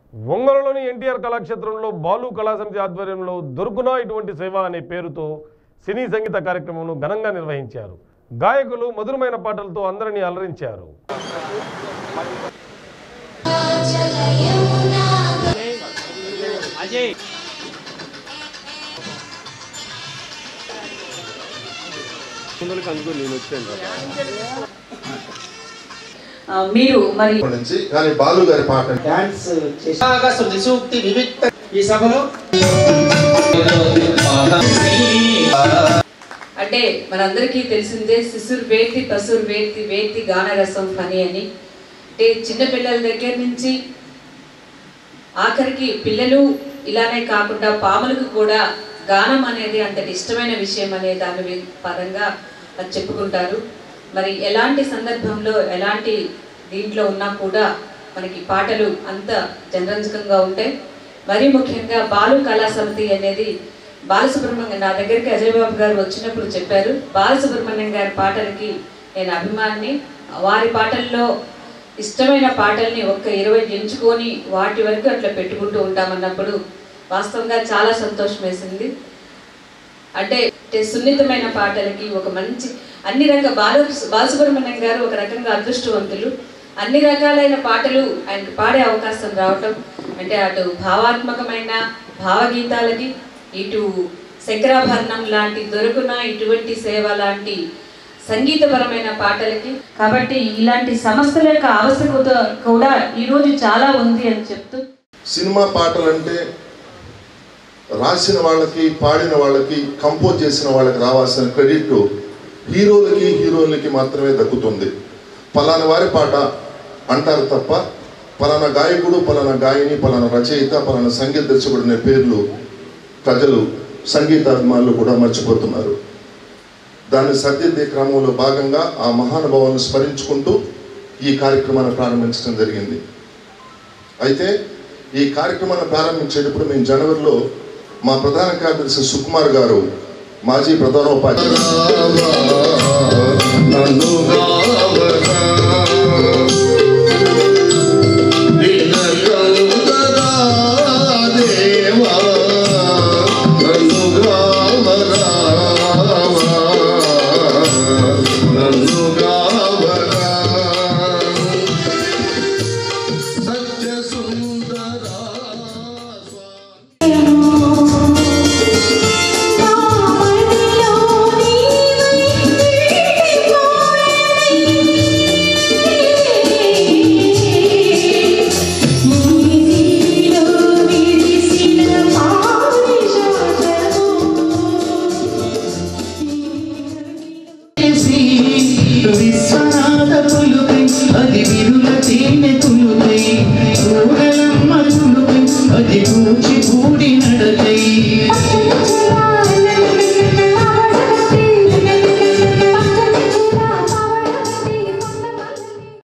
ఒంగోలులోని ఎన్టీఆర్ కళాక్షేత్రంలో బాలు కళాసమితి ఆధ్వర్యంలో దొరుకునా ఇటువంటి సేవ అనే పేరుతో సినీ సంగీత కార్యక్రమంను ఘనంగా నిర్వహించారు గాయకులు మధురమైన పాటలతో అందరినీ అలరించారు అజయ్ ఆ, మీరు మరి నుంచి కానీ బాలు గారి పాట డాన్స్ చేసి నిసూక్తి వివిక్త ఈ సభలో అంటే మనందరికీ తెలిసిందే శిశుర్ వేతి పసుర్ వేతి వేతి గానరసం ఫని అని అంటే చిన్న పిల్లల దగ్గర నుంచి ఆఖరికి పిల్లలు ఇలానే కాకుండా పాములకు కూడా గానం అనేది అంతటి ఇష్టమైన విషయం అనే దాని వి- పరంగా అది చెప్పుకుంటారు మరి ఎలాంటి సందర్భంలో ఎలాంటి దీంట్లో ఉన్నా కూడా మనకి పాటలు అంత జనరంజకంగా ఉంటాయి మరీ ముఖ్యంగా బాలు కళా సమితి అనేది బాలసుబ్రహ్మణ్యం నా దగ్గరికి అజయ్ బాబు గారు వచ్చినప్పుడు చెప్పారు బాలసుబ్రహ్మణ్యం గారి పాటలకి నేను అభిమాని వారి పాటల్లో ఇష్టమైన పాటల్ని ఒక్క ఇరవై ఎంచుకొని వాటి వరకు అట్లా పెట్టుకుంటూ ఉంటామన్నప్పుడు వాస్తవంగా చాలా సంతోషం వేసింది అంటే అంటే సున్నితమైన పాటలకి ఒక మంచి అన్ని రకాల బాల బాలసుబ్రహ్మణ్యం గారు ఒక రకంగా అదృష్టవంతులు అన్ని రకాలైన పాటలు ఆయనకు పాడే అవకాశం రావటం అంటే అటు భావాత్మకమైన భావగీతాలకి ఇటు శంకరాభరణం లాంటి దొరుకున ఇటువంటి సేవ లాంటి సంగీతపరమైన పాటలకి కాబట్టి ఇలాంటి సంస్థల యొక్క ఆవశ్యకత కూడా ఈరోజు చాలా ఉంది అని చెప్తూ సినిమా పాటలంటే రాసిన వాళ్ళకి పాడిన వాళ్ళకి కంపోజ్ చేసిన వాళ్ళకి రావాల్సిన క్రెడిట్ హీరోలకి హీరోయిన్లకి మాత్రమే దక్కుతుంది పలానా వారి పాట అంటారు తప్ప పలానా గాయకుడు పలానా గాయని పలానా రచయిత పలానా సంగీత దర్శకుడు అనే పేర్లు ప్రజలు సంగీతాభిమానులు కూడా మర్చిపోతున్నారు దాన్ని సర్దిద్దే క్రమంలో భాగంగా ఆ మహానుభావులను స్మరించుకుంటూ ఈ కార్యక్రమాన్ని ప్రారంభించడం జరిగింది అయితే ఈ కార్యక్రమాన్ని ప్రారంభించేటప్పుడు మేము జనవరిలో మా ప్రధాన కార్యదర్శి సుకుమార్ గారు మాజీ ప్రధానోపాధ్యాయులు సత్య సుందరా విశ్వనాథ పులుకై అది విరుల తేనెతో